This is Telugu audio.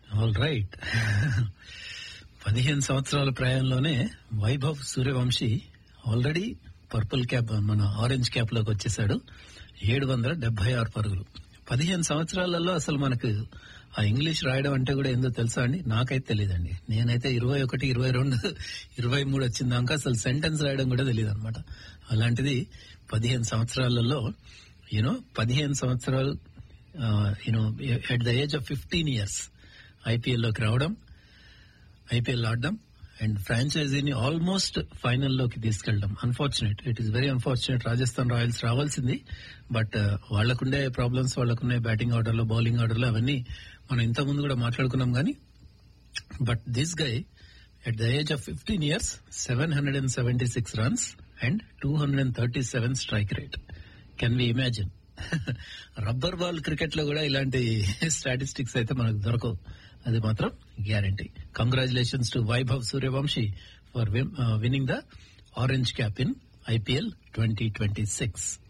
ఆల్ రైట్ పదిహేను సంవత్సరాల ప్రాయంలోనే Vaibhav Suryavanshi already purple cap మన ఆరెంజ్ క్యాప్ లోకి వచ్చేసాడు ఏడు వందల డెబ్బై ఆరు పరుగులు పదిహేను సంవత్సరాలలో అసలు మనకు ఆ ఇంగ్లీష్ రాయడం అంటే కూడా ఏందో తెలుసా అండి నాకైతే తెలియదండి నేనైతే ఇరవై ఒకటి ఇరవై రెండు ఇరవై మూడు వచ్చిందాక అసలు సెంటెన్స్ రాయడం కూడా తెలియదు అనమాట అలాంటిది పదిహేను సంవత్సరాలలో యూనో పదిహేను సంవత్సరాలు you know at the age of fifteen years IPL లోకి రావడం ఐపీఎల్ ఆడడం అండ్ ఫ్రాంచైజీని ఆల్మోస్ట్ ఫైనల్ లోకి తీసుకెళ్ళడం unfortunate it is very unfortunate Rajasthan Royals రావాల్సింది బట్ వాళ్లకుండే ప్రాబ్లమ్స్ వాళ్లకున్న బ్యాటింగ్ ఆర్డర్ లో బౌలింగ్ ఆర్డర్ లో అవన్నీ మనం ఇంత ముందు కూడా మాట్లాడుకున్నాం కానీ but this guy at the age of fifteen years seven hundred and seventy six runs and two hundred and thirty seven strike rate can we imagine rubber ball cricket లో కూడా ఇలాంటి స్టాటిస్టిక్స్ అయితే మనకు దొరకవు అది మాత్రం guarantee congratulations to Vaibhav Suryavanshi for winning the orange cap in IPL twenty twenty six